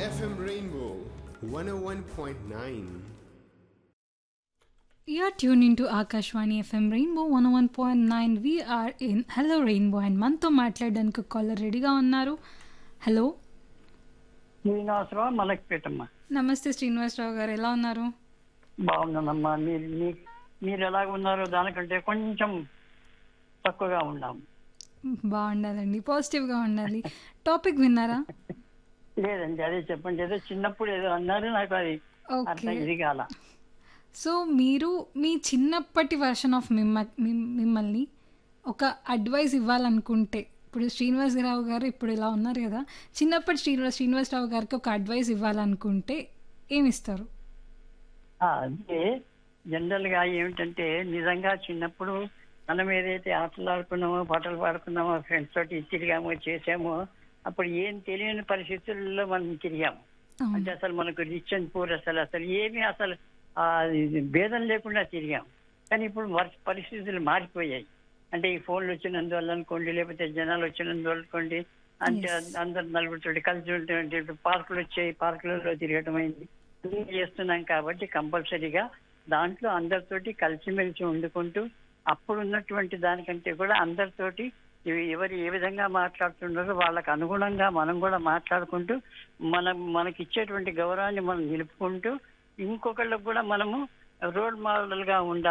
FM Rainbow 101.9. You're tuned into Akashwani FM Rainbow 101.9. We are in Hello Rainbow and మనతో మాట్లాడడానికి caller రెడీగా ఉన్నారు hello Srinivasarao మలక్పేటమ్మ నమస్తే శ్రీనివాసరావు గారు ఎలా ఉన్నారు బాగున్నానమ్మా మీరు మీ- మీరు ఎలాగ ఉన్నారో దానికంటే కొంచెం తక్కువగా ఉన్నాం బాగుండాలండి పాజిటివ్గా ఉండాలి టాపిక్ విన్నారా లేదండి అదే చెప్పండి ఏదో చిన్నప్పుడు ఏదో అన్నారు నాకు అది ఓకే అర్థం ఇది కాల సో మీరు మీ చిన్నప్పటి వర్షన్ ఆఫ్ మిమ్మ మిమ్- మిమ్మల్ని ఒక అడ్వైస్ ఇవ్వాలనుకుంటే ఇప్పుడు శ్రీనివాసరావు గారు ఇప్పుడు ఇలా ఉన్నారు కదా చిన్నప్పటి శ్రీనివాస్ శ్రీనివాసరావు గారికి ఒక అడ్వైస్ ఇవ్వాలనుకుంటే ఏమి ఇస్తారు ఆ, అదే జనరల్ గా ఏమిటంటే నిజంగా చిన్నప్పుడు మనం ఏదైతే ఆటలు ఆడుకున్నామో పాటలు పాడుకున్నామో ఫ్రెండ్స్ తోటి తిరిగామో చేసామో అప్పుడు ఏం తెలియని పరిస్థితుల్లో మనం తిరిగాము అవును. అంటే అసలు మనకు రిచ్ అండ్ పూర్ అసలు అసలు ఏమీ అసలు ఆ, ఇది భేదం లేకుండా తిరిగాం కానీ ఇప్పుడు వర్- పరిస్థితులు మారిపోయాయి అంటే ఈ ఫోన్లు వచ్చినందువల్ల అనుకోండి లేకపోతే జనాలు వచ్చినందువల్ల అనుకోండి అంటే Yes. అందరు నలుగురితోటి కలిసి ఉంటే పార్కులు వచ్చాయి పార్కులలో తిరగటం అయింది అన్నీ చేస్తున్నాం కాబట్టి కంపల్సరీగా దాంట్లో అందరితోటి కలిసిమెలిసి వండుకుంటూ అప్పుడు ఉన్నటువంటి దానికంటే కూడా అందరితోటి ఇవి ఎవరు ఏ విధంగా మాట్లాడుతున్నారో వాళ్ళకు అనుగుణంగా మనం కూడా మాట్లాడుకుంటూ మనం మనకి ఇచ్చేటువంటి గౌరవాన్ని మనం నిలుపుకుంటూ ఇంకొకళ్ళకు కూడా మనము రోల్ మోడల్ గా ఉండాలి